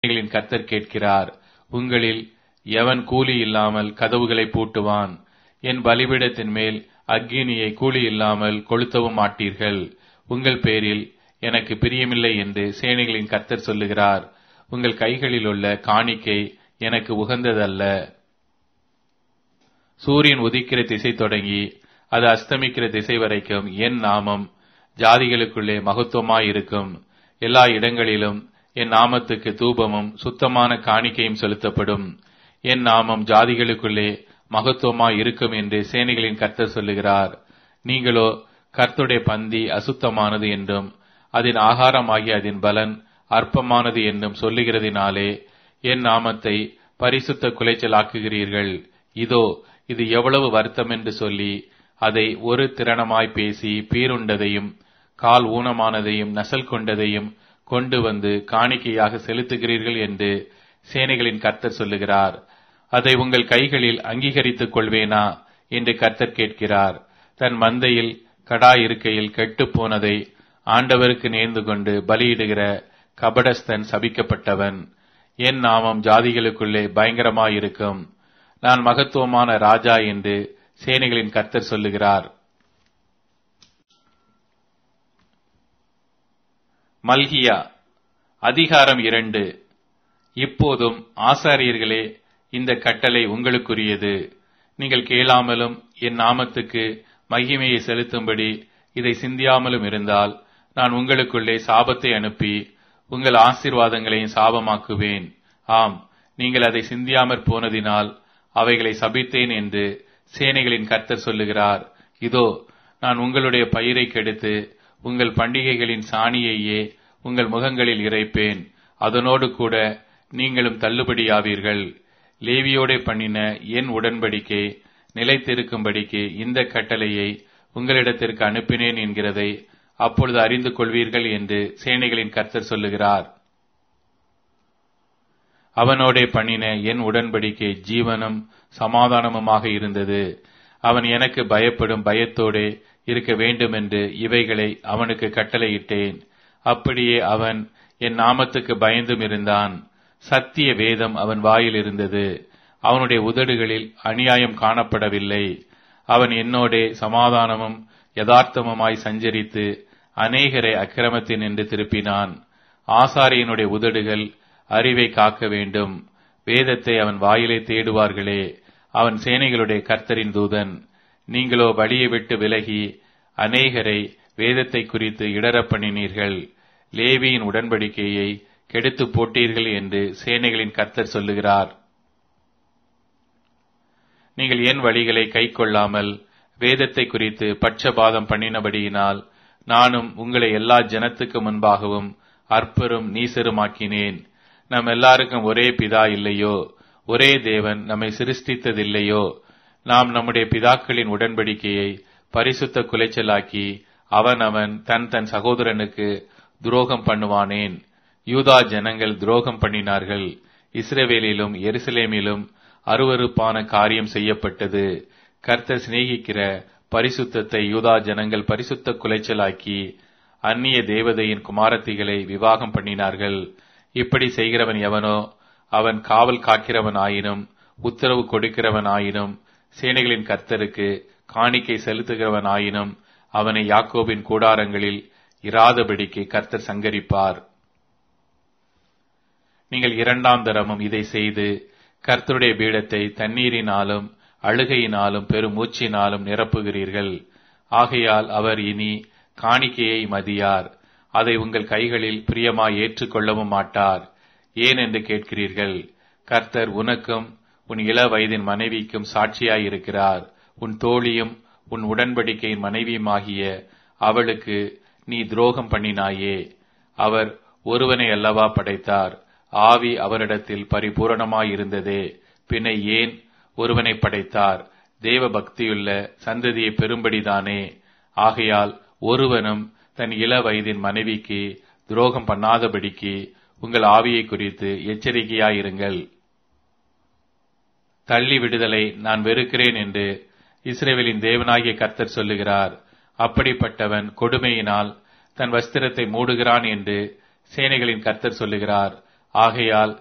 சேனைகளின் கர்த்தர் கேட்கிறார் உங்களில் எவன் கூலி இல்லாமல் கதவுகளை பூட்டுவான் என் பலிபீடத்தின் மேல் அக்கினியை கூலி இல்லாமல் கொளுத்தவும் மாட்டீர்கள் உங்கள் பேரில் எனக்கு பிரியமில்லை என்று சேனைகளின் கர்த்தர் சொல்லுகிறார் உங்கள் கைகளில் உள்ள காணிக்கை எனக்கு உகந்ததல்ல சூரியன் உதிக்கிற திசை தொடங்கி அது அஸ்தமிக்கிற திசை வரைக்கும் என் நாமம் ஜாதிகளுக்குள்ளே மகத்துவமாயிருக்கும் எல்லா இடங்களிலும் என் நாமத்துக்கு தூபமும் சுத்தமான காணிக்கையும் செலுத்தப்படும் என் நாமம் ஜாதிகளுக்குள்ளே மகத்துவமாய் இருக்கும் என்று சேனைகளின் கர்த்தர் சொல்லுகிறார் நீங்களோ கர்த்துடைய பந்தி அசுத்தமானது என்றும் அதன் ஆகாரமாகிய அதன் பலன் அற்பமானது என்றும் சொல்லுகிறதினாலே என் நாமத்தை பரிசுத்த குலைச்சலாக்குகிறீர்கள் இதோ இது எவ்வளவு வருத்தம் என்று சொல்லி அதை ஒரு திறனமாய் பேசி பீருண்டதையும் கால் ஊனமானதையும் நசல் கொண்டதையும் கொண்டு வந்து காணிக்கையாக செலுத்துகிறீர்கள் என்று சேனைகளின் கர்த்தர் சொல்லுகிறார் அதை உங்கள் கைகளில் அங்கீகரித்துக் கொள்வேனா என்று கர்த்தர் கேட்கிறார் தன் மந்தையில் கடா இருக்கையில் கெட்டுப் போனதை ஆண்டவருக்கு நேர்ந்து கொண்டு பலியிடுகிற கபடஸ்தன் சபிக்கப்பட்டவன் என் நாமம் ஜாதிகளுக்குள்ளே பயங்கரமாயிருக்கும் நான் மகத்துவமான ராஜா என்று சேனைகளின் கர்த்தர் சொல்லுகிறார் மல்கியா அதிகாரம் இரண்டு இப்போதும் ஆசாரியர்களே இந்த கட்டளை உங்களுக்குரியது நீங்கள் கேளாமலும் என் நாமத்துக்கு மகிமையை செலுத்தும்படி இதை சிந்தியாமலும் இருந்தால் நான் உங்களுக்குள்ளே சாபத்தை அனுப்பி உங்கள் ஆசீர்வாதங்களையும் சாபமாக்குவேன் ஆம் நீங்கள் அதை சிந்தியாமற் போனதினால் அவைகளை சபித்தேன் என்று சேனைகளின் கர்த்தர் சொல்லுகிறார் இதோ நான் உங்களுடைய பயிரை கெடுத்து உங்கள் பண்டிகைகளின் சாணியையே உங்கள் முகங்களில் இறைப்பேன் அதனோடு கூட நீங்களும் தள்ளுபடியாவீர்கள் லேவியோடே பண்ணின என் உடன்படிக்கை நிலைத்திருக்கும்படிக்கு இந்த கட்டளையை உங்களிடத்திற்கு அனுப்பினேன் என்கிறதை அப்பொழுது அறிந்து கொள்வீர்கள் என்று சேனைகளின் கர்த்தர் சொல்லுகிறார் அவனோடே பண்ணின என் உடன்படிக்கை ஜீவனும் சமாதானமுமாக இருந்தது அவன் எனக்கு பயப்படும் பயத்தோடே இருக்க வேண்டும் என்று இவைகளை அவனுக்கு கட்டளையிட்டேன் அப்படியே அவன் என் நாமத்துக்கு பயந்தும் இருந்தான் சத்திய வேதம் அவன் வாயில் இருந்தது அவனுடைய உதடுகளில் அநியாயம் காணப்படவில்லை அவன் என்னோடே சமாதானமும் யதார்த்தமுமாய் சஞ்சரித்து அநேகரை அக்கிரமத்தின் என்று திருப்பினான் ஆசாரியனுடைய உதடுகள் அறிவை காக்க வேண்டும் வேதத்தை அவன் வாயிலே தேடுவார்களே அவன் சேனைகளுடைய கர்த்தரின் தூதன் நீங்களோ வழியை விட்டு விலகி அநேகரை வேதத்தை குறித்து இடரப் பண்ணினீர்கள் லேவியின் உடன்படிக்கையை கெடுத்து போட்டீர்கள் என்று சேனைகளின் கர்த்தர் சொல்லுகிறார் நீங்கள் என் வழிகளை கை கொள்ளாமல் வேதத்தை குறித்து பட்சபாதம் பண்ணினபடியினால் நானும் உங்களை எல்லா ஜனத்துக்கு முன்பாகவும் அற்பரும் நீசருமாக்கினேன் நம் எல்லாருக்கும் ஒரே பிதா இல்லையோ ஒரே தேவன் நம்மை சிருஷ்டித்ததில்லையோ நாம் நம்முடைய பிதாக்களின் உடன்படிக்கையை பரிசுத்த குலைச்சலாக்கி அவன் அவன் தன் தன் சகோதரனுக்கு துரோகம் பண்ணுவானேன் யூதா ஜனங்கள் துரோகம் பண்ணினார்கள் இஸ்ரவேலிலும் எருசலேமிலும் அருவறுப்பான காரியம் செய்யப்பட்டது கர்த்தர் சிநேகிக்கிற பரிசுத்தத்தை யூதா ஜனங்கள் பரிசுத்த குலைச்சலாக்கி அந்நிய தேவதையின் குமாரத்திகளை விவாகம் பண்ணினார்கள் இப்படி செய்கிறவன் எவனோ அவன் காவல் காக்கிறவன் ஆயினும் உத்தரவு கொடுக்கிறவன் ஆயினும் சேனைகளின் கர்த்தருக்கு காணிக்கை செலுத்துகிறவன் ஆயினும் அவனை யாக்கோபின் கூடாரங்களில் இராதபடிக்கு கர்த்தர் சங்கரிப்பார் நீங்கள் இரண்டாம் தரமும் இதை செய்து கர்த்தருடைய பீடத்தை தண்ணீரினாலும் அழுகையினாலும் பெரும் மூச்சினாலும் நிரப்புகிறீர்கள் ஆகையால் அவர் இனி காணிக்கையை மதியார் அதை உங்கள் கைகளில் பிரியமாய் ஏற்றுக்கொள்ளவும் மாட்டார் ஏன் என்று கேட்கிறீர்கள் கர்த்தர் உனக்கும் உன் இள வயதின் மனைவிக்கும் சாட்சியாயிருக்கிறார் உன் தோழியும் உன் உடன்படிக்கையின் மனைவியுமாகிய அவளுக்கு நீ துரோகம் பண்ணினாயே அவர் ஒருவனை அல்லவா படைத்தார் ஆவி அவரிடத்தில் பரிபூரணமாயிருந்ததே பின்ன ஏன் ஒருவனை படைத்தார் தேவ பக்தியுள்ள சந்ததியை பெரும்படிதானே ஆகையால் ஒருவனும் தன் இள வயதின் மனைவிக்கு துரோகம் பண்ணாதபடிக்கு உங்கள் ஆவியை குறித்து எச்சரிக்கையாயிருங்கள் தள்ளி விடுதலை நான் வெறுக்கிறேன் என்று இஸ்ரேவேலின் தேவனாகிய கர்த்தர் சொல்லுகிறார் அப்படிப்பட்டவன் கொடுமையினால் தன் வஸ்திரத்தை மூடுகிறான் என்று சேனைகளின் கர்த்தர் சொல்லுகிறார் ஆகையால்